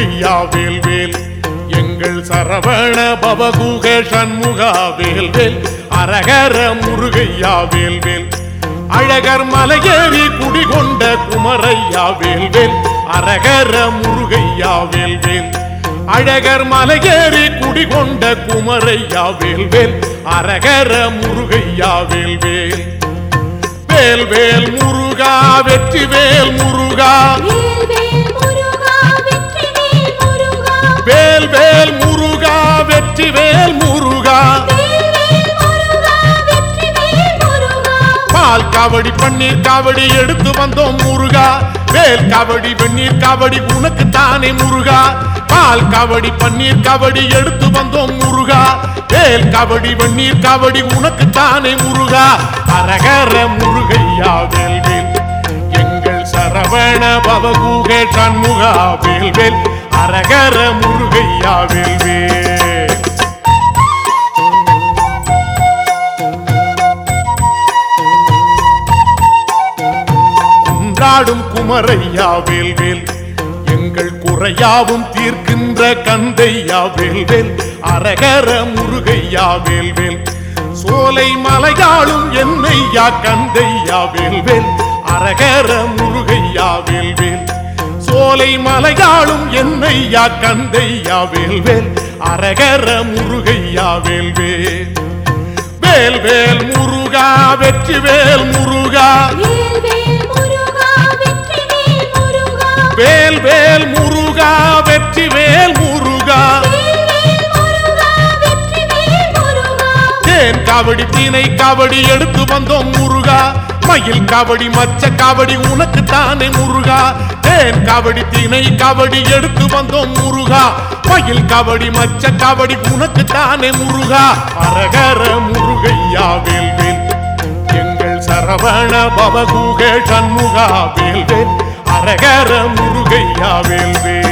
முருகையா வேல்வேல் எங்கள் சரவண பவகுக சண்முகா வேல்வேல் அரகர முருகையா வேல்வேல் அழகர் மலையேறி குடிகொண்ட குமரையா வேல்வேல் அரகர முருகையா வேல்வேல் அழகர் மலையேறி குடிகொண்ட குமரையா வேல்வேல் அரகர முருகையா வேல்வேல் வேல்வேல் முருகா வெற்றி வேல் முருகா வேல்வேல் முருகா வெற்றிவேல் முருகா வேல்வேல் முருகா வெற்றி வேல் முருகா வேல்வேல் முருகா வெற்றிவேல் முருகா பால் காவடி பன்னீர் காவடி எடுத்து வந்தோம் முருகா வேல் காவடி வெந்நீர் காவடி உனக்கு தானே முருகா பால் காவடி பன்னீர் காவடி எடுத்து வந்தோம் முருகா வேல் காவடி வெந்நீர் காவடி உனக்கு தானே முருகா அரகர முருகையா வேல்வேல் எங்கள் சரவண பவகூக சண்முகா வேல்வேல் அரகர முருகையா வேல்வேல் கொண்டாடும் குமரையா வேல்வேல் எங்கள் குறையாவும் தீர்க்கின்ற கந்தையா வேல்வேல் அரகர முருகையா வேல்வேல் சோலை மலையாளும் என்னையா கந்தையா வேல்வேல் அரகர முருகையா வேல்வேல் சோலை மலையாளும் என்னையா கந்தையா வேல்வேல் அரகர முருகையா வேல்வேல் வேல்வேல் முருகா வெற்றி வேல் முருகா வேல்வேல் முருகா வெற்றிவேல் முருகா வேல் வேல் முருகா வெற்றி வேல் முருகா வேல்வேல் முருகா வெற்றிவேல் முருகா தேன் காவடி தீனை காவடி எடுத்து வந்தோம் முருகா மயில் காவடி மச்ச காவடி உனக்கு தானே முருகா தேன் காவடி தீனை காவடி எடுத்து வந்தோம் முருகா மயில் காவடி மச்ச காவடி உனக்கு தானே முருகா அரகர முருகையா வேல்வேல் எங்கள் சரவண பவகூக சண்முகா வேல்வேல் அரகர முருகையா வேல்வேல்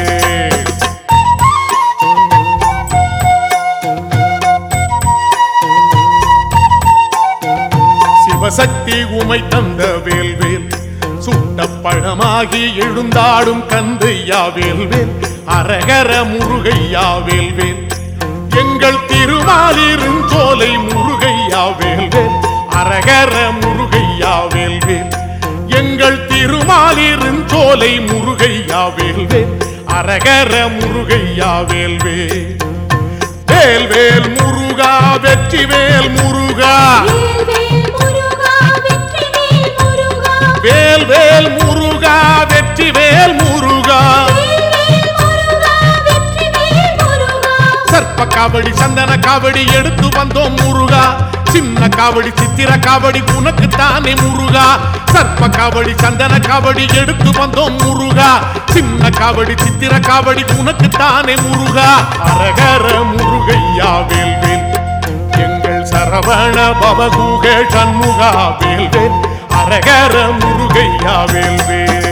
சிவசக்தி உமை தந்த வேல்வேல் சுட்ட பழமாகி எழுந்தாடும் கந்தையா வேல்வேல் அரகர முருகையா வேல்வேல் எங்கள் திருமாலிருஞ்சோலை முருகையா வேல்வேல் அரகர முருகையா வேல்வேல் எங்கள் திருமாலிருஞ்சோலை முருகையா வேல்வேல் அரகர முருகையா வேல்வேல் வேல்வேல் முருகா வெற்றி வேல் முருகா வேல்வேல் முருகா வெற்றிவேல் முருகா வேல் வேல் முருகா வெற்றி வேல் முருகா வேல்வேல் முருகா வெற்றிவேல் முருகா சர்ப்ப காவடி சந்தன காவடி எடுத்து வந்தோம் முருகா சின்ன காவடி சித்திர காவடி உனக்கு தானே முருகா சர்ப்ப காவடி சந்தன காவடி எடுத்து வந்தோம் முருகா சின்ன காவடி சித்திர காவடி உனக்கு தானே முருகா அரகர முருகையா வேல்வேல் எங்கள் சரவண பவகூக சண்முகா வேல்வேல் அரகர முருகையா வேல்வேல்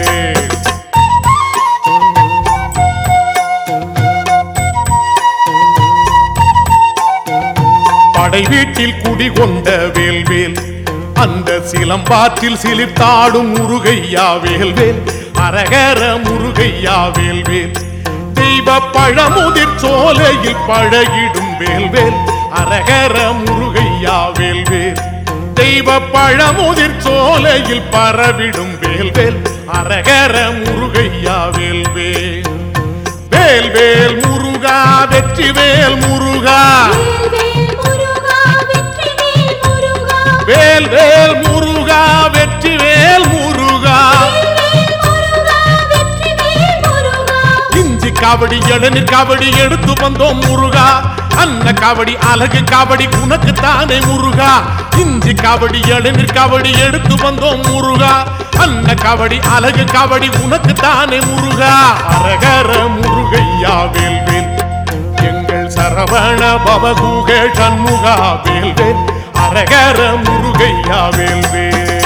படை வீட்டில் குடிகொண்ட வேல்வேல் அந்த சிலம்பாற்றில் சிலிர்த்தாடும் முருகையா வேல்வேல் அரகர முருகையா வேல்வேல் தெய்வ பழமுதிர் சோலையில் பழகிடும் வேல்வேல் அரகர முருகையா வேல்வேல் தெய்வ பழமுதிர் சோலையில் பரவிடும் வேல்வேல் அரகர முருகையா வேல்வேல் வேல்வேல் முருகா வெற்றி வேல் முருகா வேல்வேல் முருகா வெற்றிவேல் முருகா வேல் வேல் முருகா வெற்றி வேல் முருகா வேல்வேல் முருகா வெற்றிவேல் முருகா இஞ்சி காவடி இளநீர் காவடி எடுத்து வந்தோம் முருகா அன்ன காவடி அழகு காவடி உனக்கு தானே முருகா இஞ்சி காவடி இளநீர் காவடி எடுத்து வந்தோம் முருகா அன்ன காவடி அழகு காவடி உனக்கு தானே முருகா அரகர முருகையா வேல்வேல் எங்கள் சரவண பவகூக சண்முகா வேல்வேல் அரகர முருகையா வேல்வேல்